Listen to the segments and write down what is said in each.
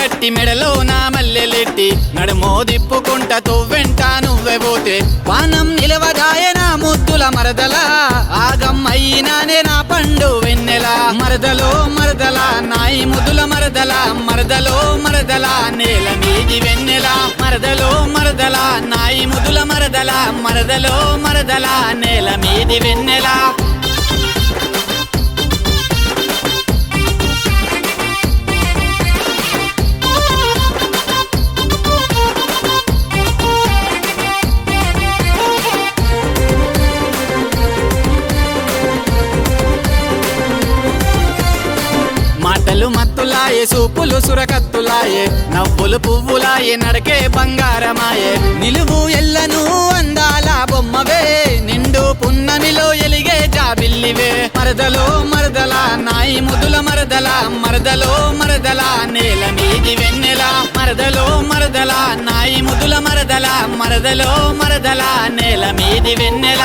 గట్టి మెడలో నా మల్లెలెట్టి నడుమో దిప్పుకుంట తువ్వెంట నువ్వే పోతే పానం నిలవదాయ నా ముద్దుల మరదల ఆగమ్మయినానే నా పండు వెన్నెల మరదలో మరదల నాయి ముద్దుల మరదల మరదలో మరదల నేల మీది వెన్నెల మరదలో మరదల నాయి ముద్దుల మరదల మరదలో మరదల నేల మీది వెన్నెల మాటలు మత్తులాయే సూపులు సురకత్తులాయే నవ్వులు పువ్వులాయే నడకే బంగారమాయే నిలువు ఎల్లను అందాల బొమ్మవే నిండు పున్నమిలో ఎలిగే జాబిల్లివే మరదలో మరదల నాయి ముదుల మరదల మరదలో మరదల నేల మీది వెన్నెల మరదలో మరదల నాయి ముదుల మరదల మరదలో మరదల నేల మీది వెన్నెల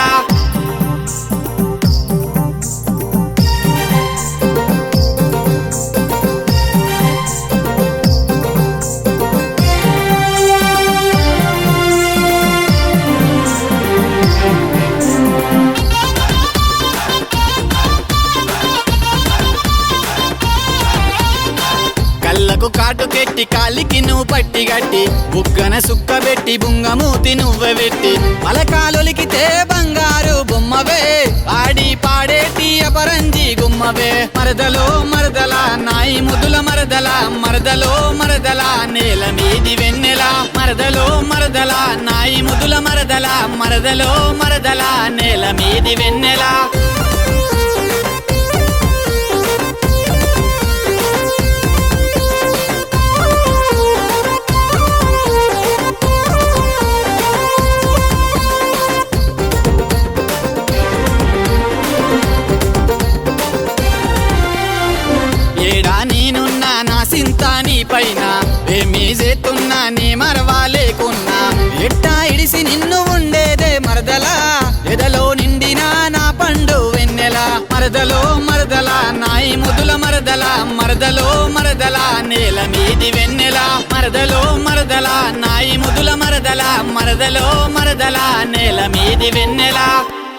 కళ్ళకు కాటు కెట్టి కాలికి నువ్వు పట్టి గట్టి బుగ్గన సుక్క పెట్టి బుంగమూతి నువ్వె పెట్టి పలకాలొలికితే బంగారు బొమ్మవే ఆడి పాడేటి అపరంజి గుమ్మవే మరదలో మరదల నాయి ముదుల మరదల మరదలో మరదల నేల మీది వెన్నెల మరదలో మరదల నాయి ముదుల మరదల మరదలో మరదల నేల మీది వెన్నెల ఏడా నేనున్నా నా సింత నీ పైన ఏమీ చేస్తున్నా నీ మరవా లేకున్నా ఎట్టా ఇడిసి నిన్ను ఉండేదే మరదల ఎదలో నిండినా నా పండు వెన్నెల మరదలో మరదల నాయి ముదుల మరదల మరదలో మరదల నేల మీది వెన్నెల మరదలో మరదల నాయి ముదుల మరదల మరదలో మరదల నేల మీది వెన్నెల